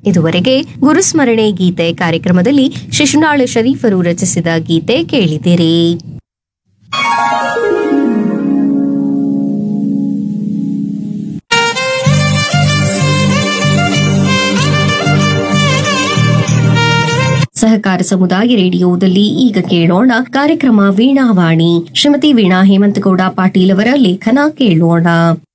ಇದುವರೆಗೆ ಗುರುಸ್ಮರಣೆ ಗೀತೆ ಕಾರ್ಯಕ್ರಮದಲ್ಲಿ ಶಿಶುನಾಳ ಶರೀಫರು ರಚಿಸಿದ ಗೀತೆ ಕೇಳಿದಿರಿ ಸಹಕಾರ ಸಮುದಾಯ ರೇಡಿಯೋದಲ್ಲಿ ಈಗ ಕೇಳೋಣ ಕಾರ್ಯಕ್ರಮ ವೀಣಾವಾಣಿ ಶ್ರೀಮತಿ ವೀಣಾ ಹೇಮಂತಗೌಡ ಪಾಟೀಲ್ ಅವರ ಲೇಖನ ಕೇಳೋಣ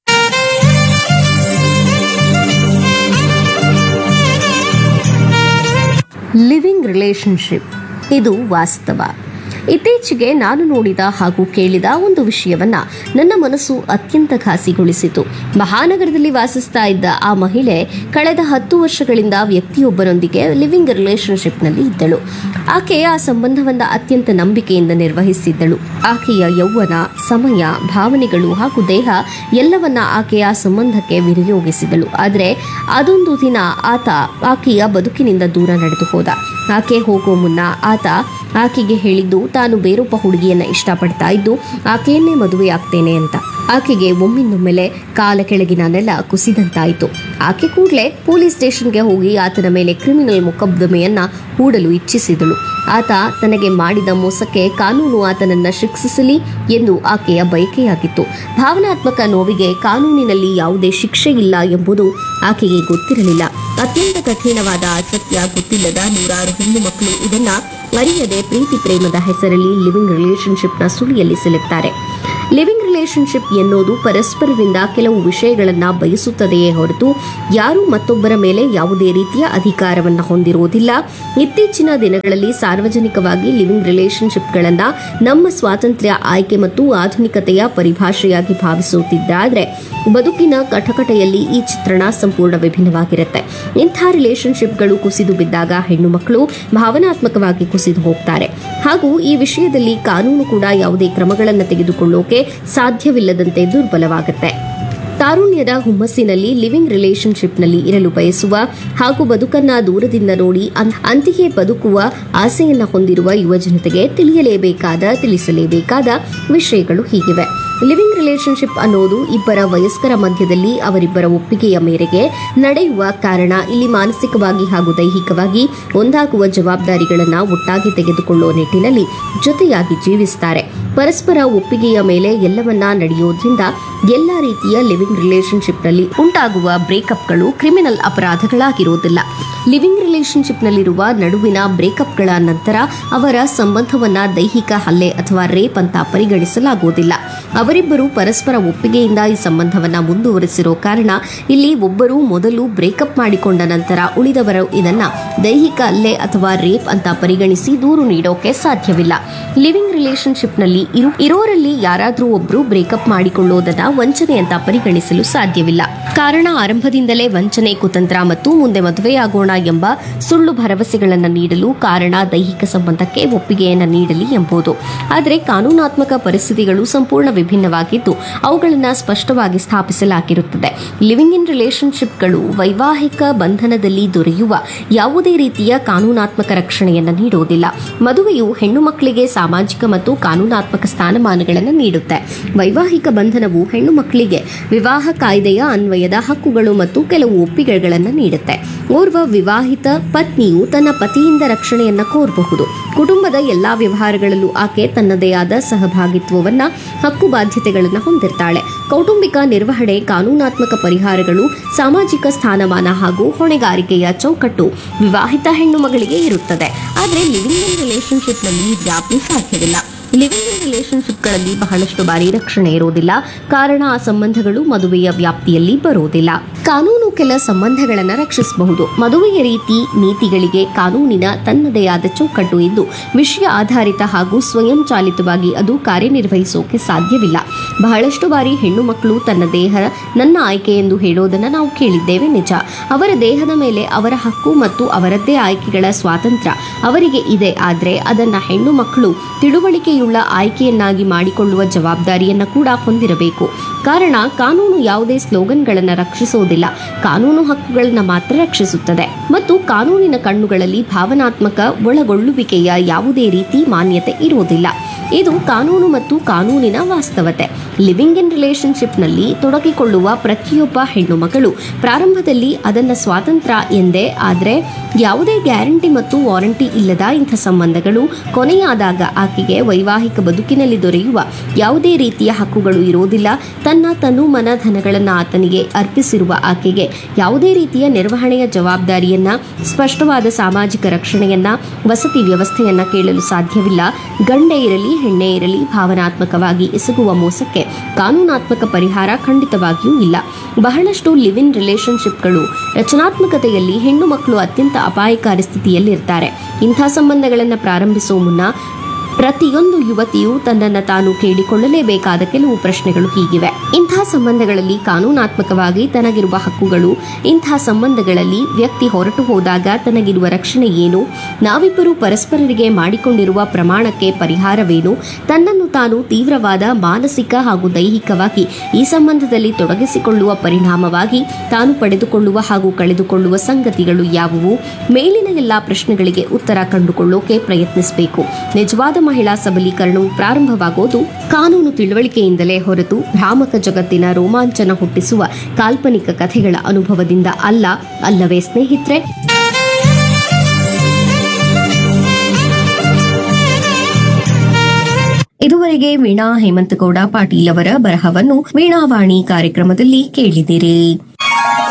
ಲಿವಿಂಗ್ ರಿಲೇಶನ್ಶಿಪ್ ಇದು ವಾಸ್ತವ ಇತ್ತೀಚೆಗೆ ನಾನು ನೋಡಿದ ಹಾಗೂ ಕೇಳಿದ ಒಂದು ವಿಷಯವನ್ನ ನನ್ನ ಮನಸ್ಸು ಅತ್ಯಂತ ಘಾಸಿಗೊಳಿಸಿತು ಮಹಾನಗರದಲ್ಲಿ ವಾಸಿಸ್ತಾ ಇದ್ದ ಆ ಮಹಿಳೆ ಕಳೆದ ಹತ್ತು ವರ್ಷಗಳಿಂದ ವ್ಯಕ್ತಿಯೊಬ್ಬರೊಂದಿಗೆ ಲಿವಿಂಗ್ ರಿಲೇಶನ್ಶಿಪ್ನಲ್ಲಿ ಇದ್ದಳು ಆಕೆ ಆ ಸಂಬಂಧವನ್ನ ಅತ್ಯಂತ ನಂಬಿಕೆಯಿಂದ ನಿರ್ವಹಿಸಿದ್ದಳು ಆಕೆಯ ಯೌವನ ಸಮಯ ಭಾವನೆಗಳು ಹಾಗೂ ದೇಹ ಎಲ್ಲವನ್ನ ಆಕೆಯ ಸಂಬಂಧಕ್ಕೆ ವಿನಿಯೋಗಿಸಿದಳು ಆದರೆ ಅದೊಂದು ದಿನ ಆತ ಆಕೆಯ ಬದುಕಿನಿಂದ ದೂರ ನಡೆದು ಹೋದ ಆಕೆ ಹೋಗೋ ಮುನ್ನ ಆತ ಆಕೆಗೆ ಹೇಳಿದ್ದು ತಾನು ಬೇರೊಬ್ಬ ಹುಡುಗಿಯನ್ನ ಇಷ್ಟಪಡ್ತಾ ಇದ್ದು ಆಕೆಯನ್ನೇ ಮದುವೆ ಆಗ್ತೇನೆ ಅಂತ ಆಕೆಗೆ ಒಮ್ಮಿಂದೊಮ್ಮೆಲೆ ಕಾಲ ಕೆಳಗಿನ ನೆಲ ಕುಸಿದಂತಾಯಿತು ಆಕೆ ಕೂಡಲೇ ಪೊಲೀಸ್ ಸ್ಟೇಷನ್ಗೆ ಹೋಗಿ ಆತನ ಮೇಲೆ ಕ್ರಿಮಿನಲ್ ಮೊಕದ್ದಮೆಯನ್ನ ಹೂಡಲು ಇಚ್ಛಿಸಿದಳು ಆತ ತನಗೆ ಮಾಡಿದ ಮೋಸಕ್ಕೆ ಕಾನೂನು ಆತನನ್ನ ಶಿಕ್ಷಿಸಲಿ ಎಂದು ಆಕೆಯ ಬಯಕೆಯಾಗಿತ್ತು ಭಾವನಾತ್ಮಕ ನೋವಿಗೆ ಕಾನೂನಿನಲ್ಲಿ ಯಾವುದೇ ಶಿಕ್ಷೆ ಇಲ್ಲ ಎಂಬುದು ಆಕೆಗೆ ಗೊತ್ತಿರಲಿಲ್ಲ ಅತ್ಯಂತ ಕಠಿಣವಾದ ಆ ಸತ್ಯ ಗೊತ್ತಿಲ್ಲದ ನೂರಾರು ಹೆಣ್ಣು ಮಕ್ಕಳು ಇದನ್ನ ಅರಿಯದೆ ಪ್ರೀತಿ ಪ್ರೇಮದ ಹೆಸರಲ್ಲಿ ಲಿವಿಂಗ್ ರಿಲೇಶನ್ಶಿಪ್ನ ಸುಳಿಯಲ್ಲಿ ಸಿಲುಕ್ತಾರೆ ಲಿವಿಂಗ್ ರಿಲೇಶನ್ಶಿಪ್ ಎನ್ನುವುದು ಪರಸ್ಪರರಿಂದ ಕೆಲವು ವಿಷಯಗಳನ್ನ ಬಯಸುತ್ತದೆಯೇ ಹೊರತು ಯಾರೂ ಮತ್ತೊಬ್ಬರ ಮೇಲೆ ಯಾವುದೇ ರೀತಿಯ ಅಧಿಕಾರವನ್ನ ಹೊಂದಿರುವುದಿಲ್ಲ ಇತ್ತೀಚಿನ ದಿನಗಳಲ್ಲಿ ಸಾರ್ವಜನಿಕವಾಗಿ ಲಿವಿಂಗ್ ರಿಲೇಶನ್ಶಿಪ್ಗಳನ್ನ ನಮ್ಮ ಸ್ವಾತಂತ್ರ್ಯ ಆಯ್ಕೆ ಮತ್ತು ಆಧುನಿಕತೆಯ ಪರಿಭಾಷೆಯಾಗಿ ಭಾವಿಸುತ್ತಿದ್ದಾದ್ರೆ ಬದುಕಿನ ಕಟಕಟೆಯಲ್ಲಿ ಈ ಚಿತ್ರಣ ಸಂಪೂರ್ಣ ವಿಭಿನ್ನವಾಗಿರುತ್ತೆ ಇಂಥ ರಿಲೇಶನ್ಶಿಪ್ಗಳು ಕುಸಿದು ಬಿದ್ದಾಗ ಹೆಣ್ಣು ಮಕ್ಕಳು ಭಾವನಾತ್ಮಕವಾಗಿ ಕುಸಿದು ಹೋಗ್ತಾರೆ ಹಾಗೂ ಈ ವಿಷಯದಲ್ಲಿ ಕಾನೂನು ಕೂಡ ಯಾವುದೇ ಕ್ರಮಗಳನ್ನು ತೆಗೆದುಕೊಳ್ಳೋಕೆ ಸಾಧ್ಯವಿಲ್ಲದಂತೆ ದುರ್ಬಲವಾಗುತ್ತೆ ತಾರುಣ್ಯದ ಹುಮ್ಮಸ್ಸಿನಲ್ಲಿ ಲಿವಿಂಗ್ ರಿಲೇಶನ್ಶಿಪ್ನಲ್ಲಿ ಇರಲು ಬಯಸುವ ಹಾಗೂ ಬದುಕನ್ನ ದೂರದಿಂದ ನೋಡಿ ಅನ್- ಅಂತಿಗೆ ಬದುಕುವ ಆಸೆಯನ್ನ ಹೊಂದಿರುವ ಯುವಜನತೆಗೆ ತಿಳಿಯಲೇಬೇಕಾದ ತಿಳಿಸಲೇಬೇಕಾದ ವಿಷಯಗಳು ಹೀಗಿವೆ ಲಿವಿಂಗ್ ರಿಲೇಶನ್ಶಿಪ್ ಅನ್ನೋದು ಇಬ್ಬರ ವಯಸ್ಕರ ಮಧ್ಯದಲ್ಲಿ ಅವರಿಬ್ಬರ ಒಪ್ಪಿಗೆಯ ಮೇರೆಗೆ ನಡೆಯುವ ಕಾರಣ ಇಲ್ಲಿ ಮಾನಸಿಕವಾಗಿ ಹಾಗೂ ದೈಹಿಕವಾಗಿ ಒಂದಾಗುವ ಜವಾಬ್ದಾರಿಗಳನ್ನು ಒಟ್ಟಾಗಿ ತೆಗೆದುಕೊಳ್ಳುವ ನಿಟ್ಟಿನಲ್ಲಿ ಜೊತೆಯಾಗಿ ಜೀವಿಸ್ತಾರೆ ಪರಸ್ಪರ ಒಪ್ಪಿಗೆಯ ಮೇಲೆ ಎಲ್ಲವನ್ನ ನಡೆಯೋದ್ರಿಂದ ಎಲ್ಲ ರೀತಿಯ ಲಿವಿಂಗ್ ರಿಲೇಶನ್ಶಿಪ್ನಲ್ಲಿ ಉಂಟಾಗುವ ಬ್ರೇಕಪ್ಗಳು ಕ್ರಿಮಿನಲ್ ಅಪರಾಧಗಳಾಗಿರೋದಿಲ್ಲ ಲಿವಿಂಗ್ ರಿಲೇಶನ್ಶಿಪ್ನಲ್ಲಿರುವ ನಡುವಿನ ಬ್ರೇಕಪ್ಗಳ ನಂತರ ಅವರ ಸಂಬಂಧವನ್ನ ದೈಹಿಕ ಹಲ್ಲೆ ಅಥವಾ ರೇಪ್ ಅಂತ ಪರಿಗಣಿಸಲಾಗುವುದಿಲ್ಲ ಅವರಿಬ್ಬರು ಪರಸ್ಪರ ಒಪ್ಪಿಗೆಯಿಂದ ಈ ಸಂಬಂಧವನ್ನ ಮುಂದುವರೆಸಿರೋ ಕಾರಣ ಇಲ್ಲಿ ಒಬ್ಬರು ಮೊದಲು ಬ್ರೇಕಪ್ ಮಾಡಿಕೊಂಡ ನಂತರ ಉಳಿದವರು ಇದನ್ನ ದೈಹಿಕ ಹಲ್ಲೆ ಅಥವಾ ರೇಪ್ ಅಂತ ಪರಿಗಣಿಸಿ ದೂರು ನೀಡೋಕೆ ಸಾಧ್ಯವಿಲ್ಲ ಲಿವಿಂಗ್ ರಿಲೇಶನ್ಶಿಪ್ನಲ್ಲಿ ಇರು ಇರೋರಲ್ಲಿ ಯಾರಾದರೂ ಒಬ್ರು ಬ್ರೇಕಪ್ ಮಾಡಿಕೊಳ್ಳೋದನ್ನ ವಂಚನೆ ಅಂತ ಪರಿಗಣಿಸಲು ಸಾಧ್ಯವಿಲ್ಲ ಕಾರಣ ಆರಂಭದಿಂದಲೇ ವಂಚನೆ ಕುತಂತ್ರ ಮತ್ತು ಮುಂದೆ ಮದುವೆಯಾಗೋಣ ಎಂಬ ಸುಳ್ಳು ಭರವಸೆಗಳನ್ನು ನೀಡಲು ಕಾರಣ ದೈಹಿಕ ಸಂಬಂಧಕ್ಕೆ ಒಪ್ಪಿಗೆಯನ್ನು ನೀಡಲಿ ಎಂಬುದು ಆದರೆ ಕಾನೂನಾತ್ಮಕ ಪರಿಸ್ಥಿತಿಗಳು ಸಂಪೂರ್ಣ ವಿಭಿನ್ನವಾಗಿದ್ದು ಅವುಗಳನ್ನು ಸ್ಪಷ್ಟವಾಗಿ ಸ್ಥಾಪಿಸಲಾಗಿರುತ್ತದೆ ಲಿವಿಂಗ್ ಇನ್ ರಿಲೇಶನ್ಶಿಪ್ಗಳು ವೈವಾಹಿಕ ಬಂಧನದಲ್ಲಿ ದೊರೆಯುವ ಯಾವುದೇ ರೀತಿಯ ಕಾನೂನಾತ್ಮಕ ರಕ್ಷಣೆಯನ್ನು ನೀಡುವುದಿಲ್ಲ ಮದುವೆಯು ಹೆಣ್ಣು ಮಕ್ಕಳಿಗೆ ಸಾಮಾಜಿಕ ಮತ್ತು ಕಾನೂನಾತ್ಮಕ ಸ್ಥಾನಮಾನಗಳನ್ನು ನೀಡುತ್ತೆ ವೈವಾಹಿಕ ಬಂಧನವು ಹೆಣ್ಣು ಮಕ್ಕಳಿಗೆ ವಿವಾಹ ಕಾಯ್ದೆಯ ಅನ್ವಯದ ಹಕ್ಕುಗಳು ಮತ್ತು ಕೆಲವು ಒಪ್ಪಿಗೆಗಳನ್ನು ನೀಡುತ್ತೆ ಓರ್ವ ವಿವಾಹಿತ ಪತ್ನಿಯು ತನ್ನ ಪತಿಯಿಂದ ರಕ್ಷಣೆಯನ್ನ ಕೋರಬಹುದು ಕುಟುಂಬದ ಎಲ್ಲಾ ವ್ಯವಹಾರಗಳಲ್ಲೂ ಆಕೆ ತನ್ನದೇ ಆದ ಸಹಭಾಗಿತ್ವವನ್ನ ಹಕ್ಕು ಬಾಧ್ಯತೆಗಳನ್ನು ಹೊಂದಿರ್ತಾಳೆ ಕೌಟುಂಬಿಕ ನಿರ್ವಹಣೆ ಕಾನೂನಾತ್ಮಕ ಪರಿಹಾರಗಳು ಸಾಮಾಜಿಕ ಸ್ಥಾನಮಾನ ಹಾಗೂ ಹೊಣೆಗಾರಿಕೆಯ ಚೌಕಟ್ಟು ವಿವಾಹಿತ ಹೆಣ್ಣು ಮಗಳಿಗೆ ಇರುತ್ತದೆ ಆದರೆ ಲಿವಿಂಗ್ ಇನ್ ರಿಲೇಶನ್ಶಿಪ್ನಲ್ಲಿ ವ್ಯಾಪ್ತಿ ಸಾಧ್ಯವಿಲ್ಲ ಲಿವಿಂಗ್ ಇನ್ ರಿಲೇಶನ್ಶಿಪ್ಗಳಲ್ಲಿ ಬಹಳಷ್ಟು ಬಾರಿ ರಕ್ಷಣೆ ಇರುವುದಿಲ್ಲ ಕಾರಣ ಆ ಸಂಬಂಧಗಳು ಮದುವೆಯ ವ್ಯಾಪ್ತಿಯಲ್ಲಿ ಬರುವುದಿಲ್ಲ ಕಾನೂನು ಕೆಲ ಸಂಬಂಧಗಳನ್ನು ರಕ್ಷಿಸಬಹುದು ಮದುವೆಯ ರೀತಿ ನೀತಿಗಳಿಗೆ ಕಾನೂನಿನ ತನ್ನದೇ ಆದ ಚೌಕಟ್ಟು ಇದ್ದು ವಿಷಯ ಆಧಾರಿತ ಹಾಗೂ ಸ್ವಯಂಚಾಲಿತವಾಗಿ ಅದು ಕಾರ್ಯನಿರ್ವಹಿಸೋಕೆ ಸಾಧ್ಯವಿಲ್ಲ ಬಹಳಷ್ಟು ಬಾರಿ ಹೆಣ್ಣು ಮಕ್ಕಳು ತನ್ನ ದೇಹ ನನ್ನ ಆಯ್ಕೆ ಎಂದು ಹೇಳೋದನ್ನು ನಾವು ಕೇಳಿದ್ದೇವೆ ನಿಜ ಅವರ ದೇಹದ ಮೇಲೆ ಅವರ ಹಕ್ಕು ಮತ್ತು ಅವರದ್ದೇ ಆಯ್ಕೆಗಳ ಸ್ವಾತಂತ್ರ್ಯ ಅವರಿಗೆ ಇದೆ ಆದರೆ ಅದನ್ನ ಹೆಣ್ಣು ಮಕ್ಕಳು ತಿಳುವಳಿಕೆಯುಳ್ಳ ಆಯ್ಕೆಯನ್ನಾಗಿ ಮಾಡಿಕೊಳ್ಳುವ ಜವಾಬ್ದಾರಿಯನ್ನ ಕೂಡ ಹೊಂದಿರಬೇಕು ಕಾರಣ ಕಾನೂನು ಯಾವುದೇ ಸ್ಲೋಗನ್ಗಳನ್ನು ರಕ್ಷಿಸುವುದಿಲ್ಲ ಕಾನೂನು ಹಕ್ಕುಗಳನ್ನ ಮಾತ್ರ ರಕ್ಷಿಸುತ್ತದೆ ಮತ್ತು ಕಾನೂನಿನ ಕಣ್ಣುಗಳಲ್ಲಿ ಭಾವನಾತ್ಮಕ ಒಳಗೊಳ್ಳುವಿಕೆಯ ಯಾವುದೇ ರೀತಿ ಮಾನ್ಯತೆ ಇರುವುದಿಲ್ಲ ಇದು ಕಾನೂನು ಮತ್ತು ಕಾನೂನಿನ ವಾಸ್ತವತೆ ಲಿವಿಂಗ್ ಇನ್ ರಿಲೇಶನ್ಶಿಪ್ನಲ್ಲಿ ತೊಡಗಿಕೊಳ್ಳುವ ಪ್ರತಿಯೊಬ್ಬ ಹೆಣ್ಣು ಮಗಳು ಪ್ರಾರಂಭದಲ್ಲಿ ಅದನ್ನ ಸ್ವಾತಂತ್ರ್ಯ ಎಂದೇ ಆದರೆ ಯಾವುದೇ ಗ್ಯಾರಂಟಿ ಮತ್ತು ವಾರಂಟಿ ಇಲ್ಲದ ಇಂಥ ಸಂಬಂಧಗಳು ಕೊನೆಯಾದಾಗ ಆಕೆಗೆ ವೈವಾಹಿಕ ಬದುಕಿನಲ್ಲಿ ದೊರೆಯುವ ಯಾವುದೇ ರೀತಿಯ ಹಕ್ಕುಗಳು ಇರುವುದಿಲ್ಲ ತನ್ನ ತನು ಮನ ಧನಗಳನ್ನು ಆತನಿಗೆ ಅರ್ಪಿಸಿರುವ ಆಕೆಗೆ ಯಾವುದೇ ರೀತಿಯ ನಿರ್ವಹಣೆಯ ಜವಾಬ್ದಾರಿಯನ್ನ ಸ್ಪಷ್ಟವಾದ ಸಾಮಾಜಿಕ ರಕ್ಷಣೆಯನ್ನ ವಸತಿ ವ್ಯವಸ್ಥೆಯನ್ನ ಕೇಳಲು ಸಾಧ್ಯವಿಲ್ಲ ಗಂಡೇ ಇರಲಿ ಹೆಣ್ಣೇ ಇರಲಿ ಭಾವನಾತ್ಮಕವಾಗಿ ಎಸಗುವ ಮೋಸಕ್ಕೆ ಕಾನೂನಾತ್ಮಕ ಪರಿಹಾರ ಖಂಡಿತವಾಗಿಯೂ ಇಲ್ಲ ಬಹಳಷ್ಟು ಲಿವ್ ಇನ್ ರಿಲೇಶನ್ಶಿಪ್ಗಳು ರಚನಾತ್ಮಕತೆಯಲ್ಲಿ ಹೆಣ್ಣು ಮಕ್ಕಳು ಅತ್ಯಂತ ಅಪಾಯಕಾರಿ ಸ್ಥಿತಿಯಲ್ಲಿರ್ತಾರೆ ಇಂಥ ಸಂಬಂಧಗಳನ್ನು ಪ್ರಾರಂಭಿಸುವ ಮುನ್ನ ಪ್ರತಿಯೊಂದು ಯುವತಿಯು ತನ್ನನ್ನು ತಾನು ಕೇಳಿಕೊಳ್ಳಲೇಬೇಕಾದ ಕೆಲವು ಪ್ರಶ್ನೆಗಳು ಹೀಗಿವೆ ಇಂಥ ಸಂಬಂಧಗಳಲ್ಲಿ ಕಾನೂನಾತ್ಮಕವಾಗಿ ತನಗಿರುವ ಹಕ್ಕುಗಳು ಇಂಥ ಸಂಬಂಧಗಳಲ್ಲಿ ವ್ಯಕ್ತಿ ಹೊರಟು ಹೋದಾಗ ತನಗಿರುವ ರಕ್ಷಣೆ ಏನು ನಾವಿಬ್ಬರು ಪರಸ್ಪರರಿಗೆ ಮಾಡಿಕೊಂಡಿರುವ ಪ್ರಮಾಣಕ್ಕೆ ಪರಿಹಾರವೇನು ತನ್ನನ್ನು ತಾನು ತೀವ್ರವಾದ ಮಾನಸಿಕ ಹಾಗೂ ದೈಹಿಕವಾಗಿ ಈ ಸಂಬಂಧದಲ್ಲಿ ತೊಡಗಿಸಿಕೊಳ್ಳುವ ಪರಿಣಾಮವಾಗಿ ತಾನು ಪಡೆದುಕೊಳ್ಳುವ ಹಾಗೂ ಕಳೆದುಕೊಳ್ಳುವ ಸಂಗತಿಗಳು ಯಾವುವು ಮೇಲಿನ ಎಲ್ಲಾ ಪ್ರಶ್ನೆಗಳಿಗೆ ಉತ್ತರ ಕಂಡುಕೊಳ್ಳೋಕೆ ಪ್ರಯತ್ನಿಸಬೇಕು ನಿಜವಾದ ಮಹಿಳಾ ಸಬಲೀಕರಣವು ಪ್ರಾರಂಭವಾಗೋದು ಕಾನೂನು ತಿಳುವಳಿಕೆಯಿಂದಲೇ ಹೊರತು ಭ್ರಾಮಕ ಜಗತ್ತಿನ ರೋಮಾಂಚನ ಹುಟ್ಟಿಸುವ ಕಾಲ್ಪನಿಕ ಕಥೆಗಳ ಅನುಭವದಿಂದ ಅಲ್ಲ ಅಲ್ಲವೇ ಸ್ನೇಹಿತರೆ ಇದುವರೆಗೆ ವೀಣಾ ಹೇಮಂತಗೌಡ ಪಾಟೀಲ್ ಅವರ ಬರಹವನ್ನು ವೀಣಾವಾಣಿ ಕಾರ್ಯಕ್ರಮದಲ್ಲಿ ಕೇಳಿದಿರಿ